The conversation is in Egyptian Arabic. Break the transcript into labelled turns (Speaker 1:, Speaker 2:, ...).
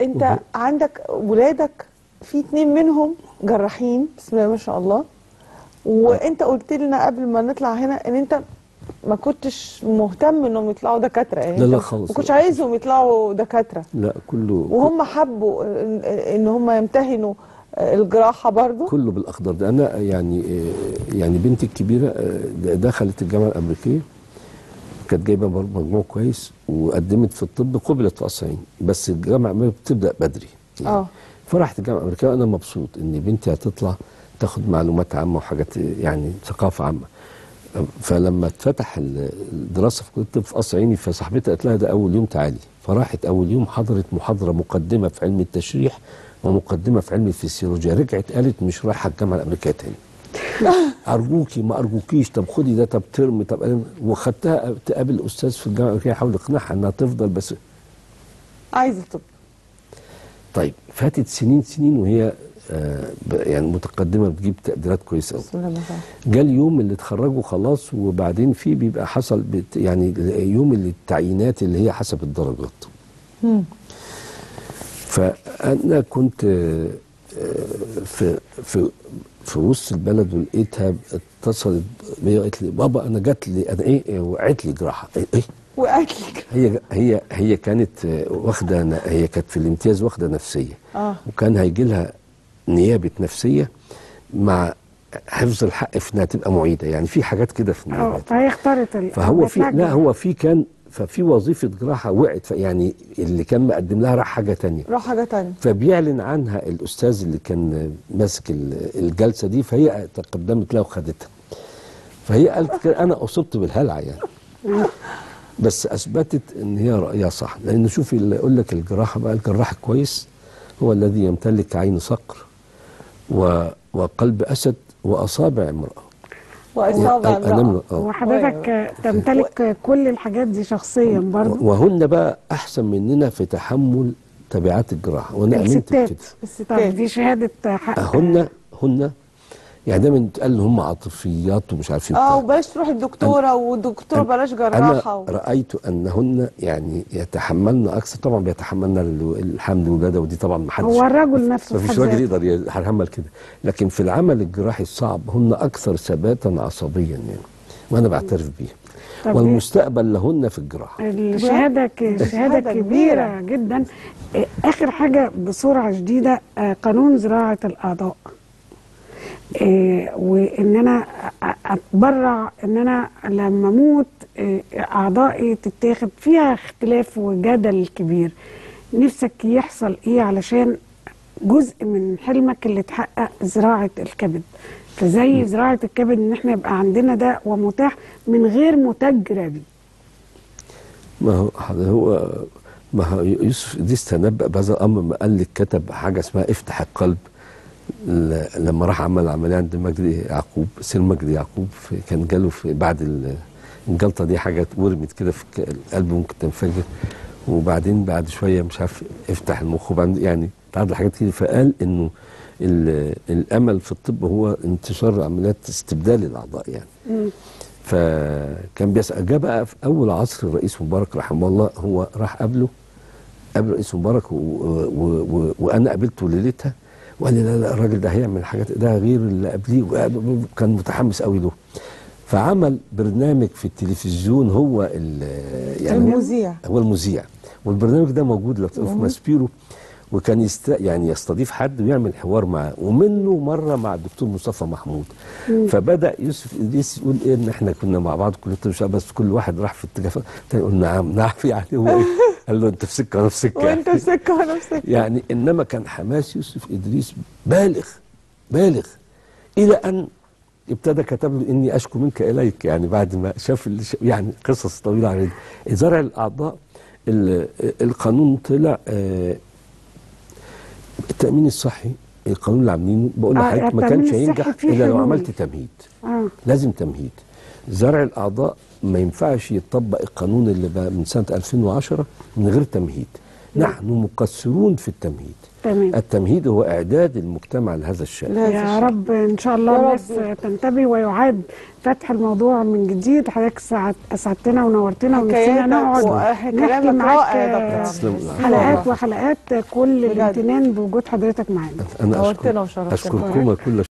Speaker 1: انت عندك ولادك في اتنين منهم جراحين بسم الله ما شاء الله وانت قلت لنا قبل ما نطلع هنا ان انت ما كنتش مهتم انهم يطلعوا دكاتره يعني
Speaker 2: لا، لا
Speaker 1: انت
Speaker 2: خالص.
Speaker 1: ما كنتش عايزهم يطلعوا دكاتره
Speaker 2: لا كله
Speaker 1: وهم حبوا ان, ان هم يمتهنوا الجراحه برضو
Speaker 2: كله بالاخضر ده انا يعني آه، يعني بنتي الكبيره آه، د- دخلت الجامعه الامريكيه كانت جايبه برضه مجموع كويس وقدمت في الطب قبلت في قصرين بس الجامعه الامريكيه بتبدا بدري
Speaker 1: اه
Speaker 2: فرحت الجامعه الامريكيه وانا مبسوط ان بنتي هتطلع تاخد معلومات عامه وحاجات يعني ثقافه عامه فلما اتفتح ال- الدراسه في كليه الطب في قصر عيني فصاحبتها قالت لها ده اول يوم تعالي فراحت اول يوم حضرت محاضره مقدمه في علم التشريح ومقدمه في علم الفسيولوجيا رجعت قالت مش رايحه الجامعه الامريكيه تاني ارجوكي ما ارجوكيش طب خدي ده طب ترم طب أنا- وخدتها تقابل استاذ في الجامعه الامريكيه يحاول يقنعها انها تفضل بس
Speaker 1: عايزه طب
Speaker 2: طيب فاتت سنين سنين وهي آه ب- يعني متقدمه بتجيب تقديرات كويسه قوي
Speaker 1: بسم الله ما شاء الله
Speaker 2: جه اليوم اللي اتخرجوا خلاص وبعدين في بيبقى حصل بت يعني يوم اللي التعيينات اللي هي حسب الدرجات
Speaker 1: مم.
Speaker 2: فانا كنت آه، آه، في في في وسط البلد ولقيتها اتصلت بيا وقالت لي بابا انا جات لي انا ايه وقعت لي جراحه ايه, إيه؟
Speaker 1: واكلك
Speaker 2: هي هي هي كانت آه، واخده ن- هي كانت في الامتياز واخده نفسيه
Speaker 1: اه
Speaker 2: وكان هيجي لها نيابه نفسيه مع حفظ الحق في انها تبقى معيده يعني في حاجات كده في
Speaker 3: اه
Speaker 2: النيابات
Speaker 3: فهي اختارت ال-
Speaker 2: فهو في
Speaker 3: بتاع
Speaker 2: لا هو في كان ففي وظيفه جراحه وقعت ف- يعني اللي كان مقدم لها راح حاجه تانية
Speaker 1: راح حاجه تانية
Speaker 2: فبيعلن عنها الاستاذ اللي كان ماسك ال- الجلسه دي فهي تقدمت لها وخدتها فهي قالت كده انا اصبت بالهلع يعني بس اثبتت ان هي رايها صح لان شوفي اللي يقول لك الجراحه بقى الجراح الكويس هو الذي يمتلك عين صقر و وقلب اسد واصابع امراه
Speaker 1: واصابع
Speaker 2: أنا- أنا-
Speaker 1: امراه
Speaker 2: آه.
Speaker 3: وحضرتك آه، تمتلك كل الحاجات دي شخصيا برضه
Speaker 2: وهن بقى احسن مننا في تحمل تبعات الجراحه وانا امنت
Speaker 3: الستات
Speaker 2: بكده
Speaker 3: طب
Speaker 1: الستات
Speaker 3: دي شهاده حق
Speaker 2: هن هن يعني دايما بيتقال ان هم عاطفيات ومش عارف ايه
Speaker 1: اه
Speaker 2: وبتاع.
Speaker 1: وبلاش تروح الدكتوره والدكتوره بلاش
Speaker 2: انا
Speaker 1: جراحه و...
Speaker 2: رايت انهن يعني يتحملن اكثر طبعا بيتحملن ال- الحمل والولاده ودي طبعا ما حدش
Speaker 3: هو الرجل نفسه
Speaker 2: ما
Speaker 3: في
Speaker 2: فيش
Speaker 3: حد
Speaker 2: راجل
Speaker 3: ذاته.
Speaker 2: يقدر يتحمل كده لكن في العمل الجراحي الصعب هن اكثر ثباتا عصبيا يعني وانا بعترف بيها
Speaker 3: طب
Speaker 2: والمستقبل لهن في الجراحه
Speaker 3: الشهاده ك- شهاده
Speaker 1: شهادة
Speaker 3: كبيره جدا آه، اخر حاجه بسرعه شديده آه، قانون زراعه الاعضاء آه، وان انا أ- اتبرع ان انا لما اموت آه، اعضائي تتاخد فيها اختلاف وجدل كبير نفسك يحصل ايه علشان جزء من حلمك اللي تحقق زراعه الكبد فزي زراعه الكبد ان احنا يبقى عندنا ده ومتاح من غير متجرى بيه
Speaker 2: ما هو هو ما هو يوسف ادريس تنبأ بهذا الامر ما قال لك كتب حاجه اسمها افتح القلب ل- لما راح عمل عمليه عند مجدي يعقوب سير مجدي يعقوب في كان جاله في بعد ال- الجلطه دي حاجه ورمت كده في ك- القلب ممكن تنفجر وبعدين بعد شويه مش عارف افتح المخ وبعدين يعني تعرض لحاجات كده فقال انه ال- الامل في الطب هو انتشار عمليات استبدال الاعضاء يعني فكان بيسأل جه بقى في اول عصر الرئيس مبارك رحمه الله هو راح قبله قبل الرئيس مبارك و و و وانا قابلته ليلتها وقال لي لا لا الراجل ده هيعمل حاجات ده غير اللي قبليه وكان متحمس قوي له فعمل برنامج في التلفزيون هو ال- يعني
Speaker 1: المذيع.
Speaker 2: هو المذيع والبرنامج ده موجود لو تقف في ماسبيرو وكان يست... يعني يستضيف حد ويعمل حوار معاه ومنه مره مع الدكتور مصطفى محمود فبدا يوسف ادريس يقول ايه ان احنا كنا مع بعض كلنا مش بس كل واحد راح في اتجاه تاني يقول نعم نعم يعني هو إيه؟ قال له انت في سكه وانا في سكه
Speaker 1: وانت في سكه وانا في سكه
Speaker 2: يعني انما كان حماس يوسف ادريس بالغ بالغ الى ان ابتدى كتب له اني اشكو منك اليك يعني بعد ما شاف ال- يعني قصص طويله عن زرع الاعضاء ال- القانون طلع آه، التامين الصحي القانون اللي عاملينه بقول
Speaker 3: آه،
Speaker 2: لحضرتك ما
Speaker 3: التأمين
Speaker 2: كانش
Speaker 3: الصحي
Speaker 2: هينجح
Speaker 3: فيه
Speaker 2: الا لو
Speaker 3: حلول.
Speaker 2: عملت تمهيد
Speaker 3: اه
Speaker 2: لازم تمهيد زرع الاعضاء ما ينفعش يطبق القانون اللي بقى من سنه 2010 من غير تمهيد نحن مقصرون في التمهيد
Speaker 3: تمام
Speaker 2: التمهيد هو إعداد المجتمع لهذا الشأن
Speaker 1: لهذا
Speaker 3: يا
Speaker 1: الشأن.
Speaker 3: رب ان شاء الله
Speaker 1: يا رب.
Speaker 3: الناس تنتبه ويعاد فتح الموضوع من جديد حضرتك ساعد- اسعدتنا ونورتنا ونفسنا
Speaker 1: حكاياتك
Speaker 3: نقعد
Speaker 1: وكلامك
Speaker 3: نحكي معاك
Speaker 1: رائع يا دكتور
Speaker 2: تسلم.
Speaker 1: عبد.
Speaker 3: حلقات
Speaker 1: والله.
Speaker 3: وحلقات كل
Speaker 1: بجد.
Speaker 3: الامتنان بوجود حضرتك معانا
Speaker 2: أنا
Speaker 1: نورتنا
Speaker 2: أشكر
Speaker 1: وشرفتنا.
Speaker 2: أشكركم كل